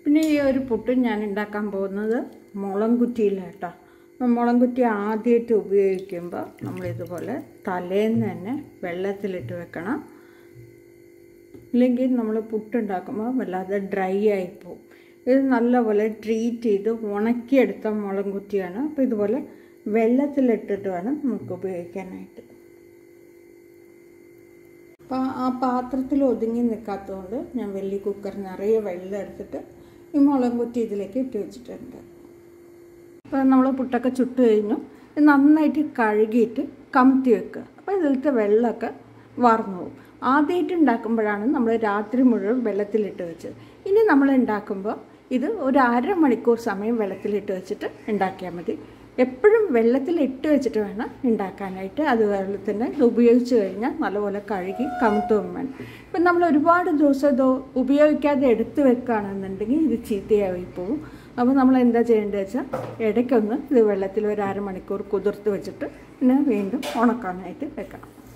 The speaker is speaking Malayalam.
പിന്നെ ഈ ഒരു പുട്ട് ഞാൻ ഉണ്ടാക്കാൻ പോകുന്നത് മുളംകുറ്റിയിലാണ് കേട്ടോ അപ്പം മുളംകുറ്റി ആദ്യമായിട്ട് ഉപയോഗിക്കുമ്പോൾ നമ്മളിതുപോലെ തലേന്ന് തന്നെ വെള്ളത്തിലിട്ട് വെക്കണം ഇല്ലെങ്കിൽ നമ്മൾ പുട്ടുണ്ടാക്കുമ്പോൾ വല്ലാതെ ഡ്രൈ ആയി പോകും ഇത് നല്ലപോലെ ട്രീറ്റ് ചെയ്ത് ഉണക്കിയെടുത്ത മുളം കുറ്റിയാണ് അപ്പോൾ ഇതുപോലെ വെള്ളത്തിലിട്ടിട്ട് വേണം നമുക്ക് ഉപയോഗിക്കാനായിട്ട് അപ്പോൾ ആ പാത്രത്തിൽ ഒതുങ്ങി നിൽക്കാത്തതുകൊണ്ട് ഞാൻ വലിയ കുക്കർ നിറയെ വെള്ളം എടുത്തിട്ട് ഈ മുളം കുറ്റി ഇതിലേക്ക് ഇട്ട് വെച്ചിട്ടുണ്ട് അപ്പോൾ നമ്മൾ പുട്ടൊക്കെ ചുട്ട് കഴിഞ്ഞു ഇത് നന്നായിട്ട് കഴുകിയിട്ട് കമത്തി വെക്കുക അപ്പോൾ ഇതിലത്തെ വെള്ളമൊക്കെ വാർന്നു പോകും ആദ്യമായിട്ട് ഉണ്ടാക്കുമ്പോഴാണ് നമ്മൾ രാത്രി മുഴുവൻ വെള്ളത്തിലിട്ട് വെച്ചത് ഇനി നമ്മൾ ഉണ്ടാക്കുമ്പോൾ ഇത് ഒരു അരമണിക്കൂർ സമയം വെള്ളത്തിലിട്ട് വെച്ചിട്ട് ഉണ്ടാക്കിയാൽ മതി എപ്പോഴും വെള്ളത്തിലിട്ട് വെച്ചിട്ട് വേണം ഉണ്ടാക്കാനായിട്ട് അതുപോലെ തന്നെ ഇത് ഉപയോഗിച്ച് കഴിഞ്ഞാൽ നല്ലപോലെ കഴുകി കമുത്തും വേണം ഇപ്പം നമ്മൾ ഒരുപാട് ദിവസം ഇത് ഉപയോഗിക്കാതെ എടുത്ത് വെക്കുകയാണെന്നുണ്ടെങ്കിൽ ഇത് ചീത്തയായി പോകും അപ്പോൾ നമ്മൾ എന്താ ചെയ്യേണ്ടത് വെച്ചാൽ ഇടയ്ക്കൊന്ന് ഇത് വെള്ളത്തിൽ ഒരു അരമണിക്കൂർ കുതിർത്ത് വെച്ചിട്ട് പിന്നെ വീണ്ടും ഉണക്കാനായിട്ട് വെക്കണം